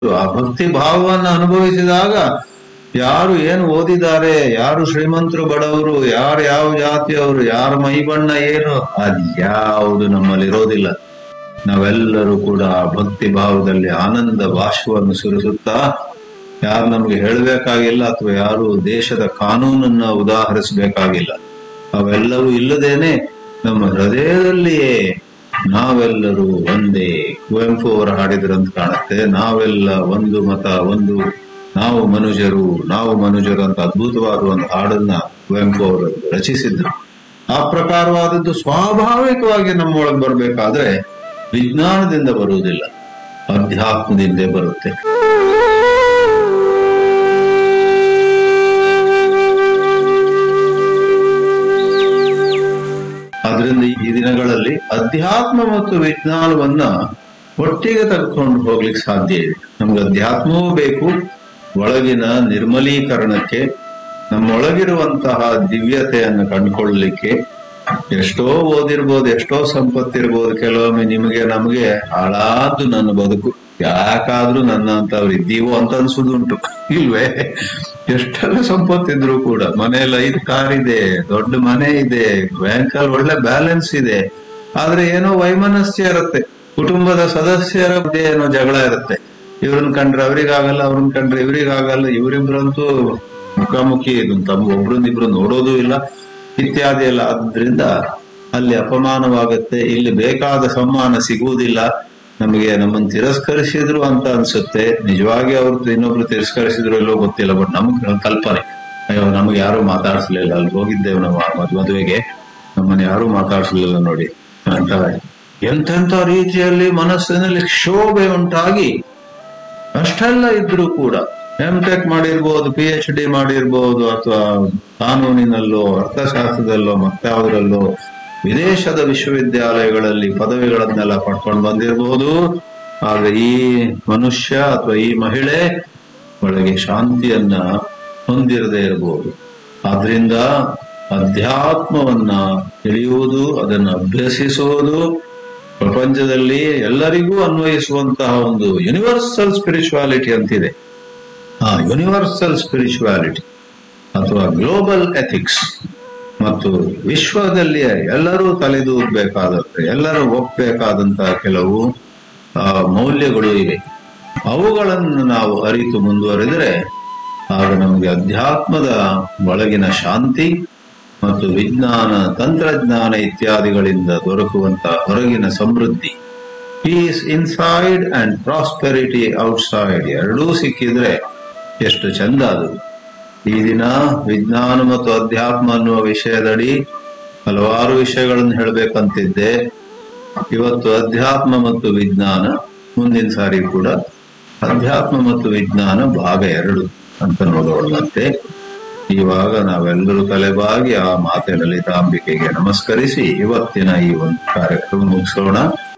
ಆ ಭಕ್ತಿ ಭಾವವನ್ನು ಅನುಭವಿಸಿದಾಗ ಯಾರು ಏನು ಓದಿದ್ದಾರೆ ಯಾರು ಶ್ರೀಮಂತರು ಬಡವರು ಯಾರು ಯಾವ ಜಾತಿಯವರು ಯಾರ ಮೈ ಬಣ್ಣ ಏನು ಅದ್ಯಾವುದು ನಮ್ಮಲ್ಲಿ ಇರೋದಿಲ್ಲ ನಾವೆಲ್ಲರೂ ಕೂಡ ಆ ಭಕ್ತಿ ಭಾವದಲ್ಲಿ ಆನಂದ ಬಾಷ್ಪವನ್ನು ಸುರಿಸುತ್ತಾ ಯಾರು ನಮ್ಗೆ ಹೇಳಬೇಕಾಗಿಲ್ಲ ಅಥವಾ ಯಾರು ದೇಶದ ಕಾನೂನನ್ನ ಉದಾಹರಿಸಬೇಕಾಗಿಲ್ಲ ಅವೆಲ್ಲವೂ ಇಲ್ಲದೇನೆ ನಮ್ಮ ಹೃದಯದಲ್ಲಿಯೇ ನಾವೆಲ್ಲರೂ ಒಂದೇ ಕುವೆಂಪು ಅವರು ಹಾಡಿದ್ರಂತ ಕಾಣುತ್ತೆ ನಾವೆಲ್ಲ ಒಂದು ಮತ ಒಂದು ನಾವು ಮನುಜರು ನಾವು ಮನುಜರು ಅಂತ ಅದ್ಭುತವಾದ ಒಂದು ಹಾಡನ್ನ ಕುವೆಂಪು ಅವರು ರಚಿಸಿದ್ರು ಆ ಪ್ರಕಾರವಾದದ್ದು ಸ್ವಾಭಾವಿಕವಾಗಿ ನಮ್ಮೊಳಗೆ ಬರಬೇಕಾದ್ರೆ ವಿಜ್ಞಾನದಿಂದ ಬರುವುದಿಲ್ಲ ಅಧ್ಯಾತ್ಮದಿಂದೇ ಬರುತ್ತೆ ಆದ್ರಿಂದ ಈ ದಿನಗಳಲ್ಲಿ ಅಧ್ಯಾತ್ಮ ಮತ್ತು ವಿಜ್ಞಾನವನ್ನ ಒಟ್ಟಿಗೆ ತೆಗೆದುಕೊಂಡು ಹೋಗ್ಲಿಕ್ಕೆ ಸಾಧ್ಯ ಇದೆ ನಮ್ಗೆ ಅಧ್ಯಾತ್ಮವೂ ಬೇಕು ಒಳಗಿನ ನಿರ್ಮಲೀಕರಣಕ್ಕೆ ನಮ್ಮೊಳಗಿರುವಂತಹ ದಿವ್ಯತೆಯನ್ನು ಕಂಡುಕೊಳ್ಳಲಿಕ್ಕೆ ಎಷ್ಟೋ ಓದಿರ್ಬೋದು ಎಷ್ಟೋ ಸಂಪತ್ತಿರ್ಬೋದು ಕೆಲವೊಮ್ಮೆ ನಿಮಗೆ ನಮಗೆ ಹಾಳಾದ್ದು ನನ್ನ ಬದುಕು ಯಾಕಾದ್ರೂ ನನ್ನ ಅಂತವ್ರು ಇದ್ದೀವೋ ಅಂತ ಅನ್ಸುದುಂಟು ಇಲ್ವೇ ಎಷ್ಟೆಲ್ಲ ಸಂಪತ್ತಿದ್ರು ಕೂಡ ಮನೆಯಲ್ಲಿ ಐದು ಕಾರ್ ಇದೆ ದೊಡ್ಡ ಮನೆ ಇದೆ ಬ್ಯಾಂಕಲ್ಲಿ ಒಳ್ಳೆ ಬ್ಯಾಲೆನ್ಸ್ ಇದೆ ಆದ್ರೆ ಏನೋ ವೈಮನಸ್ಯ ಇರುತ್ತೆ ಕುಟುಂಬದ ಸದಸ್ಯರ ಮಧ್ಯೆ ಏನೋ ಜಗಳ ಇರುತ್ತೆ ಇವ್ರನ್ನ ಕಂಡ್ರೆ ಅವ್ರಿಗಾಗಲ್ಲ ಅವ್ರನ್ನ ಕಂಡ್ರೆ ಇವ್ರಿಗಾಗಲ್ಲ ಇವರಿಬ್ರಂತೂ ಮುಖಾಮುಖಿ ಇದು ತಮ್ಮ ಒಬ್ರನ್ನಿಬ್ರು ನೋಡೋದು ಇಲ್ಲ ಇತ್ಯಾದಿ ಎಲ್ಲ ಆದ್ರಿಂದ ಅಲ್ಲಿ ಅಪಮಾನವಾಗುತ್ತೆ ಇಲ್ಲಿ ಬೇಕಾದ ಸಮ್ಮಾನ ಸಿಗುವುದಿಲ್ಲ ನಮಗೆ ನಮ್ಮನ್ನು ತಿರಸ್ಕರಿಸಿದ್ರು ಅಂತ ಅನ್ಸುತ್ತೆ ನಿಜವಾಗಿ ಅವ್ರು ಇನ್ನೊಬ್ರು ತಿರಸ್ಕರಿಸಿದ್ರು ಇಲ್ಲೋ ಗೊತ್ತಿಲ್ಲ ಬಟ್ ನಮ್ಗೆ ಕಲ್ಪನೆ ಅಯ್ಯೋ ನಮ್ಗೆ ಯಾರು ಮಾತಾಡ್ಸ್ಲಿಲ್ಲ ಅಲ್ಲಿ ಹೋಗಿದ್ದೇವೆ ನಾವು ಆ ಮದ್- ಮದುವೆಗೆ ನಮ್ಮನ್ನ ಯಾರು ಮಾತಾಡ್ಸ್ಲಿಲ್ಲ ನೋಡಿ ಅಂತ ಎಂತೆಂತ ರೀತಿಯಲ್ಲಿ ಮನಸ್ಸಿನಲ್ಲಿ ಕ್ಷೋಭೆ ಉಂಟಾಗಿ ಅಷ್ಟೆಲ್ಲ ಇದ್ರೂ ಕೂಡ ಎಂ ಟೆಕ್ ಮಾಡಿರ್ಬೋದು ಪಿ ಎಚ್ ಡಿ ಮಾಡಿರ್ಬೋದು ಅಥವಾ ಕಾನೂನಿನಲ್ಲೋ ಅರ್ಥಶಾಸ್ತ್ರದಲ್ಲೋ ಮತ್ತಾವುದರಲ್ಲೋ ವಿದೇಶದ ವಿಶ್ವವಿದ್ಯಾಲಯಗಳಲ್ಲಿ ಪದವಿಗಳನ್ನೆಲ್ಲ ಪಡ್ಕೊಂಡು ಬಂದಿರಬಹುದು ಆದ್ರೆ ಈ ಮನುಷ್ಯ ಅಥವಾ ಈ ಮಹಿಳೆ ಒಳಗೆ ಶಾಂತಿಯನ್ನ ಹೊಂದಿರದೇ ಇರಬಹುದು ಆದ್ರಿಂದ ಅಧ್ಯಾತ್ಮವನ್ನ ತಿಳಿಯುವುದು ಅದನ್ನು ಅಭ್ಯಸಿಸುವುದು ಪ್ರಪಂಚದಲ್ಲಿ ಎಲ್ಲರಿಗೂ ಅನ್ವಯಿಸುವಂತಹ ಒಂದು ಯೂನಿವರ್ಸಲ್ ಸ್ಪಿರಿಚುವಾಲಿಟಿ ಅಂತಿದೆ ಆ ಯೂನಿವರ್ಸಲ್ ಸ್ಪಿರಿಚುವಾಲಿಟಿ ಅಥವಾ ಗ್ಲೋಬಲ್ ಎಥಿಕ್ಸ್ ಮತ್ತು ವಿಶ್ವದಲ್ಲಿ ಎಲ್ಲರೂ ತಲೆದೂಗಬೇಕಾದಂತೆ ಎಲ್ಲರೂ ಒಪ್ಪಬೇಕಾದಂತಹ ಕೆಲವು ಆ, ಮೌಲ್ಯಗಳು ಇವೆ ಅವುಗಳನ್ನು ನಾವು ಅರಿತು ಮುಂದುವರೆದರೆ ಆಗ ನಮಗೆ ಅಧ್ಯಾತ್ಮದ ಒಳಗಿನ ಶಾಂತಿ ಮತ್ತು ವಿಜ್ಞಾನ ತಂತ್ರಜ್ಞಾನ ಇತ್ಯಾದಿಗಳಿಂದ ದೊರಕುವಂತಹ ಹೊರಗಿನ ಸಮೃದ್ಧಿ peace inside and prosperity outside ಎರಡೂ ಸಿಕ್ಕಿದ್ರೆ ಎಷ್ಟು ಚಂದ ಅದು ಈ ದಿನ ವಿಜ್ಞಾನ ಮತ್ತು ಅಧ್ಯಾತ್ಮ ಅನ್ನುವ ವಿಷಯದಡಿ ಹಲವಾರು ವಿಷಯಗಳನ್ನು ಹೇಳಬೇಕಂತಿದ್ದೆ ಇವತ್ತು ಅಧ್ಯಾತ್ಮ ಮತ್ತು ವಿಜ್ಞಾನ ಮುಂದಿನ ಸಾರಿ ಕೂಡ ಅಧ್ಯಾತ್ಮ ಮತ್ತು ವಿಜ್ಞಾನ ಭಾಗ ಎರಡು ಅಂತ ನೋಡೋಣಂತೆ ಇವಾಗ ನಾವೆಲ್ಲರೂ ತಲೆಬಾಗಿ ಆ ಮಾತೆ ಲಲಿತಾಂಬಿಕೆಗೆ ನಮಸ್ಕರಿಸಿ ಇವತ್ತಿನ ಈ ಒಂದು ಕಾರ್ಯಕ್ರಮ ಮುಗಿಸೋಣ